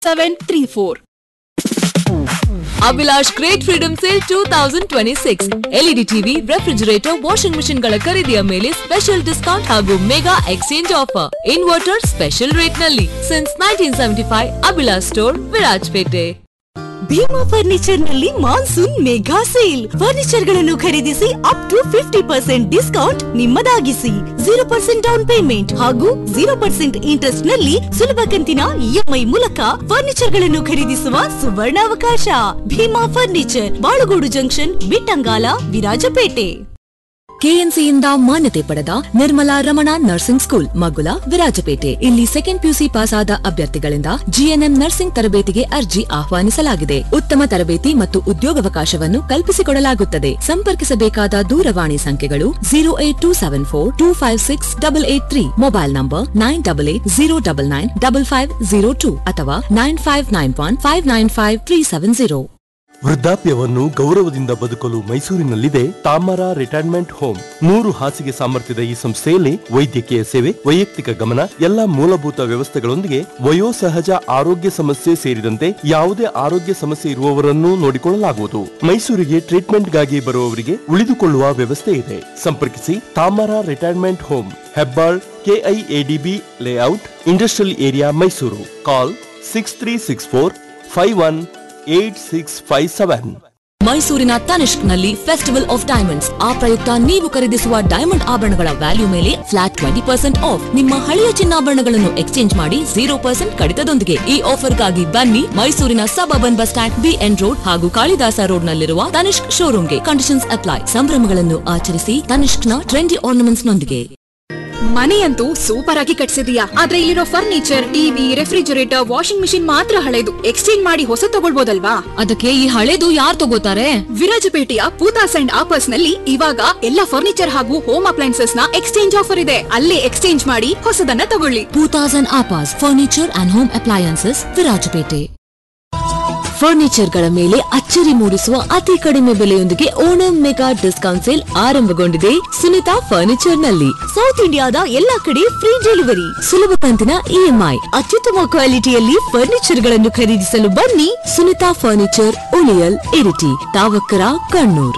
Seven three four Abhilash great freedom sale two thousand twenty six LED TV refrigerator washing machine ಗಳ ಖರೀದಿಯ ಮೇಲೆ special discount ಹಾಗೂ mega exchange offer inverter special rate ನಲ್ಲಿ since nineteen seventy five Abhilash store Virajpet Bhima furniture ನಲ್ಲಿ monsoon mega sale furniture ಗಳನ್ನು ಖರೀದಿಸಿ up to fifty percent discount ನಿಮ್ಮದಾಗಿಸಿ zero percent down payment ಹಾಗೂ ಜೀರೋ ಪರ್ಸೆಂಟ್ ಇಂಟ್ರೆಸ್ಟ್ ನಲ್ಲಿ ಸುಲಭ ಕಂತಿನ ಇಎಂಐ ಮೂಲಕ ಫರ್ನಿಚರ್ ಗಳನ್ನು ಖರೀದಿಸುವ ಸುವರ್ಣಾವಕಾಶ ಭೀಮಾ ಫರ್ನಿಚರ್ ಬಾಳುಗೋಡು ಜಂಕ್ಷನ್ ಬಿಟ್ಟಂಗಾಲ ವಿರಾಜಪೇಟೆ ಕೆಎನ್ಸಿಯಿಂದ ಮಾನ್ಯತೆ ಪಡೆದ ನಿರ್ಮಲಾ ರಮಣ ನರ್ಸಿಂಗ್ ಸ್ಕೂಲ್ ಮಗುಲ ವಿರಾಜಪೇಟೆ ಇಲ್ಲಿ ಸೆಕೆಂಡ್ ಪಿಯುಸಿ ಪಾಸ್ ಆದ ಅಭ್ಯರ್ಥಿಗಳಿಂದ ಜಿಎನ್ಎಂ ನರ್ಸಿಂಗ್ ತರಬೇತಿಗೆ ಅರ್ಜಿ ಆಹ್ವಾನಿಸಲಾಗಿದೆ ಉತ್ತಮ ತರಬೇತಿ ಮತ್ತು ಉದ್ಯೋಗಾವಕಾಶವನ್ನು ಕಲ್ಪಿಸಿಕೊಡಲಾಗುತ್ತದೆ ಸಂಪರ್ಕಿಸಬೇಕಾದ ದೂರವಾಣಿ ಸಂಖ್ಯೆಗಳು zero eight two seven four two five six double eight three mobile number nine double eight zero double nine double five zero two ಅಥವಾ nine five nine one five nine five three seven zero ವೃದ್ಧಾಪ್ಯವನ್ನು ಗೌರವದಿಂದ ಬದುಕಲು ಮೈಸೂರಿನಲ್ಲಿದೆ ತಾಮರ retirement home ನೂರು ಹಾಸಿಗೆ ಸಾಮರ್ಥ್ಯದ ಈ ಸಂಸ್ಥೆಯಲ್ಲಿ ವೈದ್ಯಕೀಯ ಸೇವೆ ವೈಯಕ್ತಿಕ ಗಮನ ಎಲ್ಲ ಮೂಲಭೂತ ವ್ಯವಸ್ಥೆಗಳೊಂದಿಗೆ ವಯೋಸಹಜ ಆರೋಗ್ಯ ಸಮಸ್ಯೆ ಸೇರಿದಂತೆ ಯಾವುದೇ ಆರೋಗ್ಯ ಸಮಸ್ಯೆ ಇರುವವರನ್ನೂ ನೋಡಿಕೊಳ್ಳಲಾಗುವುದು ಮೈಸೂರಿಗೆ ಟ್ರೀಟ್ಮೆಂಟ್ಗಾಗಿ ಬರುವವರಿಗೆ ಉಳಿದುಕೊಳ್ಳುವ ವ್ಯವಸ್ಥೆ ಇದೆ ಸಂಪರ್ಕಿಸಿ Tamara retirement home Hebbal KIADB layout industrial area Mysuru call six three six four five one eight six five seven ಮೈಸೂರಿನ ತನಿಷ್ಕ್ ನಲ್ಲಿ ಫೆಸ್ಟಿವಲ್ ಆಫ್ ಡೈಮಂಡ್ಸ್ ಆ ಪ್ರಯುಕ್ತ ನೀವು ಖರೀದಿಸುವ ಡೈಮಂಡ್ ಆಭರಣಗಳ ವ್ಯಾಲ್ಯೂ ಮೇಲೆ ಫ್ಲಾಟ್ ಟ್ವೆಂಟಿ ಪರ್ಸೆಂಟ್ ಆಫ್ ನಿಮ್ಮ ಹಳೆಯ ಚಿನ್ನಾಭರಣಗಳನ್ನು ಎಕ್ಸ್ಚೇಂಜ್ ಮಾಡಿ ಜೀರೋ ಪರ್ಸೆಂಟ್ ಕಡಿತದೊಂದಿಗೆ ಈ ಆಫರ್ಗಾಗಿ ಬನ್ನಿ ಮೈಸೂರಿನ suburban bus stand BN road ಹಾಗೂ ಕಾಳಿದಾಸ ರೋಡ್ ನಲ್ಲಿರುವ ತನಿಷ್ಕ್ ಶೋರೂಮ್ಗೆ ಕಂಡೀಷನ್ಸ್ ಅಪ್ಲೈ ಸಂಭ್ರಮಗಳನ್ನು ಆಚರಿಸಿ ತನಿಷ್ಕ್ನ ಟ್ರೆಂಡಿ ಆರ್ನಮೆಂಟ್ಸ್ ನೊಂದಿಗೆ ಮನೆಯಂತೂ ಸೂಪರ್ ಆಗಿ ಕಟ್ಸಿದೀಯಾ ಆದ್ರೆ ಇಲ್ಲಿರೋ furniture TV refrigerator washing machine ಮಾತ್ರ ಹಳೆದು ಎಕ್ಸ್ಚೇಂಜ್ ಮಾಡಿ ಹೊಸ ತಗೊಳ್ಬೋದಲ್ವಾ ಅದಕ್ಕೆ ಈ ಹಳೇದು ಯಾರು ತಗೋತಾರೆ ವಿರಾಜಪೇಟೆಯ ಪೂತಾಸ್ ಅಂಡ್ ಆಪರ್ಸ್ ನಲ್ಲಿ ಇವಾಗ ಎಲ್ಲ ಫರ್ನಿಚರ್ ಹಾಗೂ ಹೋಮ್ ಅಪ್ಲೈನ್ಸಸ್ ನ ಎಕ್ಸ್ಚೇಂಜ್ ಆಫರ್ ಇದೆ ಅಲ್ಲೇ ಎಕ್ಸ್ಚೇಂಜ್ ಮಾಡಿ ಹೊಸದನ್ನ ತಗೊಳ್ಳಿ ಟೂ ತೌಸಂಡ್ ಆಪಾಸ್ furniture and home appliances Virajpet ಫರ್ನಿಚರ್ಗಳ ಮೇಲೆ ಅಚ್ಚರಿ ಮೂಡಿಸುವ ಅತಿ ಕಡಿಮೆ ಬೆಲೆಯೊಂದಿಗೆ ಓಣಂ ಮೆಗಾ ಡಿಸ್ಕೌಂಟ್ ಸೇಲ್ ಆರಂಭಗೊಂಡಿದೆ ಸುನಿತಾ ಫರ್ನಿಚರ್ ನಲ್ಲಿ ಸೌತ್ ಇಂಡಿಯಾದ ಎಲ್ಲಾ ಕಡೆ ಫ್ರೀ ಡೆಲಿವರಿ ಸುಲಭ ಕಂತಿನ ಇಎಂಐ ಅತ್ಯುತ್ತಮ ಕ್ವಾಲಿಟಿಯಲ್ಲಿ ಫರ್ನಿಚರ್ ಗಳನ್ನು ಖರೀದಿಸಲು ಬನ್ನಿ ಸುನಿತಾ ഫർണിച്ചർ ഉളിയൽ ഇരിട്ടി താവക്കര കണ്ണൂർ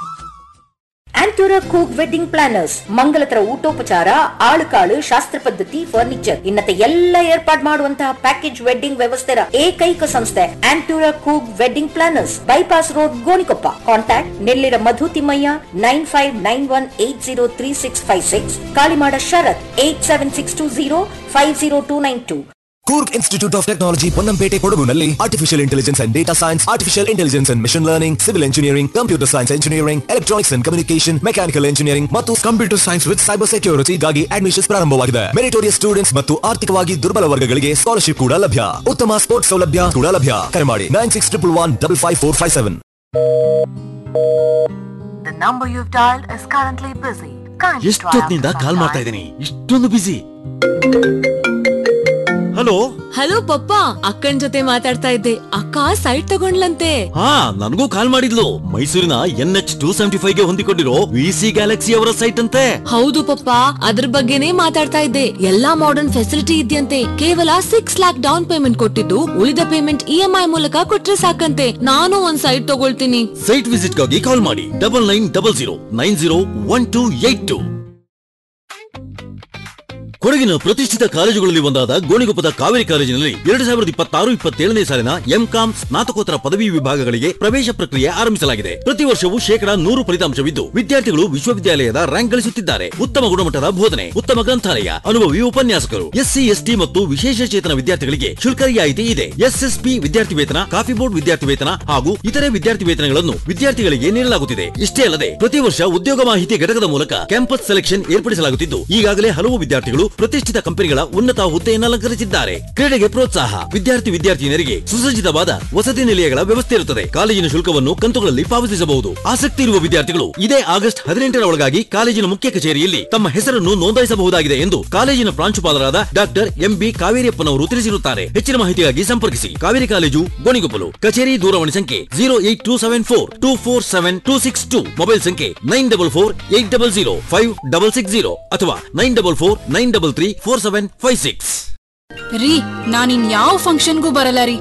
ಆಂಟೂರ ಕೂಕ್ ವೆಡ್ಡಿಂಗ್ ಪ್ಲಾನರ್ಸ್ ಮಂಗಲತರ ಊಟೋಪಚಾರ ಆಳುಕಾಳು ಶಾಸ್ತ್ರ ಪದ್ಧತಿ ಫರ್ನಿಚರ್ ಇನ್ನತೆ ಎಲ್ಲ ಏರ್ಪಾಡ್ ಮಾಡುವಂತಹ ಪ್ಯಾಕೇಜ್ ವೆಡ್ಡಿಂಗ್ ವ್ಯವಸ್ಥೆಯ ಏಕೈಕ ಸಂಸ್ಥೆ ಆಂಟೂರ ಕೂಗ್ wedding planners bypass road Gonikoppa contact Nellira Madhu Thimmaiah nine five nine one eight zero three six five six Kalimada Sharath eight seven six two zero five zero two nine two Coorg institute of technology Ponnampet ಕೊಡಗುನಲ್ಲಿ artificial intelligence and data science artificial intelligence and machine learning civil engineering computer science engineering electronics and communication mechanical engineering ಮತ್ತು computer science with cyber ಸೆಕ್ಯೂರಿಟಿಗಾಗಿ admissions ಪ್ರಾರಂಭವಾಗಿದೆ meritorious students ಮತ್ತು ಆರ್ಥಿಕವಾಗಿ ದುರ್ಬಲ ವರ್ಗಗಳಿಗೆ scholarship ಕೂಡ ಲಭ್ಯ ಉತ್ತಮ ಸ್ಪೋರ್ಟ್ಸ್ ಸೌಲಭ್ಯ ಕೂಡ ಲಭ್ಯ ಕರೆ ಮಾಡಿ nine six triple one double five four five seven The number you've dialed is currently busy. Kindly try ಎಷ್ಟೊತ್ತಿನಿಂದ after ಕಾಲ್ some ಮಾಡ್ತಾ time. ಇದ್ದೀನಿ ಇಷ್ಟೊಂದು ಬಿಸಿ ಹಲೋ ಹಲೋ ಪಪ್ಪ ಅಕ್ಕನ್ ಜೊತೆ ಮಾತಾಡ್ತಾ ಇದ್ದೆ ಅಕ್ಕ ಸೈಟ್ ತಗೊಂಡ್ಲಂತೆ ಹಾ ನನಗೂ ಕಾಲ್ ಮಾಡಿದ್ಲು ಮೈಸೂರಿನ N H two seventy five ಗೆ ಹೊಂದಿಕೊಂಡಿರೋ ವಿ ಸಿ ಗ್ಯಾಲಕ್ಸಿ ಅವರ ಸೈಟ್ ಅಂತೆ ಹೌದು ಪಪ್ಪ ಅದ್ರ ಬಗ್ಗೆನೇ ಮಾತಾಡ್ತಾ ಇದ್ದೆ ಎಲ್ಲಾ ಮಾಡರ್ನ್ ಫೆಸಿಲಿಟಿ ಇದೆಯಂತೆ ಕೇವಲ ಸಿಕ್ಸ್ ಲ್ಯಾಕ್ ಡೌನ್ ಪೇಮೆಂಟ್ ಕೊಟ್ಟಿದ್ದು ಉಳಿದ ಪೇಮೆಂಟ್ ಇಎಂಐ ಮೂಲಕ ಕೊಟ್ರೆ ಸಾಕಂತೆ ನಾನು ಒಂದ್ ಸೈಟ್ ತಗೊಳ್ತೀನಿ ಸೈಟ್ ವಿಸಿಟ್ ಗಾಗಿ ಕಾಲ್ ಮಾಡಿ double nine double zero nine zero one two eight two ಕೊಡಗಿನ ಪ್ರತಿಷ್ಠಿತ ಕಾಲೇಜುಗಳಲ್ಲಿ ಒಂದಾದ ಗೋಣಿಗೊಪ್ಪದ ಕಾವೇರಿ ಕಾಲೇಜಿನಲ್ಲಿ ಎರಡು ಸಾವಿರದ ಇಪ್ಪತ್ತಾರು ಇಪ್ಪತ್ತೇಳನೇ ಸಾಲಿನ ಎಂಕಾಂ ಸ್ನಾತಕೋತ್ತರ ಪದವಿ ವಿಭಾಗಗಳಿಗೆ ಪ್ರವೇಶ ಪ್ರಕ್ರಿಯೆ ಆರಂಭಿಸಲಾಗಿದೆ ಪ್ರತಿ ವರ್ಷವೂ ಶೇಕಡಾ ನೂರು ಫಲಿತಾಂಶವಿದ್ದು ವಿದ್ಯಾರ್ಥಿಗಳು ವಿಶ್ವವಿದ್ಯಾಲಯದ ರ್ಯಾಂಕ್ ಗಳಿಸುತ್ತಿದ್ದಾರೆ ಉತ್ತಮ ಗುಣಮಟ್ಟದ ಬೋಧನೆ ಉತ್ತಮ ಗ್ರಂಥಾಲಯ ಅನುಭವಿ ಉಪನ್ಯಾಸಕರು ಎಸ್ಸಿ ಎಸ್ಟಿ ಮತ್ತು ವಿಶೇಷ ಚೇತನ ವಿದ್ಯಾರ್ಥಿಗಳಿಗೆ ಶುಲ್ಕ ರಿಯಾಯಿತಿ ಇದೆ ಎಸ್ಎಸ್ಪಿ ವಿದ್ಯಾರ್ಥಿ ವೇತನ ಕಾಫಿ ಬೋರ್ಡ್ ವಿದ್ಯಾರ್ಥಿ ವೇತನ ಹಾಗೂ ಇತರೆ ವಿದ್ಯಾರ್ಥಿ ವೇತನಗಳನ್ನು ವಿದ್ಯಾರ್ಥಿಗಳಿಗೆ ನೀಡಲಾಗುತ್ತಿದೆ ಇಷ್ಟೇ ಅಲ್ಲದೆ ಪ್ರತಿ ವರ್ಷ ಉದ್ಯೋಗ ಮಾಹಿತಿ ಘಟಕದ ಮೂಲಕ ಕ್ಯಾಂಪಸ್ ಸೆಲೆಕ್ಷನ್ ಏರ್ಪಡಿಸಲಾಗುತ್ತಿದ್ದು ಈಗಾಗಲೇ ಹಲವು ವಿದ್ಯಾರ್ಥಿಗಳು ಪ್ರತಿಷ್ಠಿತ ಕಂಪನಿಗಳ ಉನ್ನತ ಹುದ್ದೆಯನ್ನು ಅಲಂಕರಿಸಿದ್ದಾರೆ ಕ್ರೀಡೆಗೆ ಪ್ರೋತ್ಸಾಹ ವಿದ್ಯಾರ್ಥಿ ವಿದ್ಯಾರ್ಥಿನಿಯರಿಗೆ ಸುಸಜ್ಜಿತವಾದ ವಸತಿ ನಿಲಯಗಳ ವ್ಯವಸ್ಥೆ ಇರುತ್ತದೆ ಕಾಲೇಜಿನ ಶುಲ್ಕವನ್ನು ಕಂತುಗಳಲ್ಲಿ ಪಾವತಿಸಬಹುದು ಆಸಕ್ತಿ ಇರುವ ವಿದ್ಯಾರ್ಥಿಗಳು ಇದೇ ಆಗಸ್ಟ್ ಹದಿನೆಂಟರ ಒಳಗಾಗಿ ಕಾಲೇಜಿನ ಮುಖ್ಯ ಕಚೇರಿಯಲ್ಲಿ ತಮ್ಮ ಹೆಸರನ್ನು ನೋಂದಾಯಿಸಬಹುದಾಗಿದೆ ಎಂದು ಕಾಲೇಜಿನ ಪ್ರಾಂಶುಪಾಲರಾದ ಡಾಕ್ಟರ್ ಎಂಬಿ ಕಾವೇರಿಯಪ್ಪನವರು ತಿಳಿಸಿರುತ್ತಾರೆ ಹೆಚ್ಚಿನ ಮಾಹಿತಿಗಾಗಿ ಸಂಪರ್ಕಿಸಿ ಕಾವೇರಿ ಕಾಲೇಜು ಗೋಣಿಗೊಪ್ಪಲು ಕಚೇರಿ ದೂರವಾಣಿ ಸಂಖ್ಯೆ zero eight two seven four two four seven two six two mobile ಸಂಖ್ಯೆ nine double four eight double zero five double six zero ಅಥವಾ nine double four nine double three four seven five six ರೀ ನಾನಿನ್ ಯಾವ ಫಂಕ್ಷನ್ಗೂ ಬರಲ್ಲ ರೀ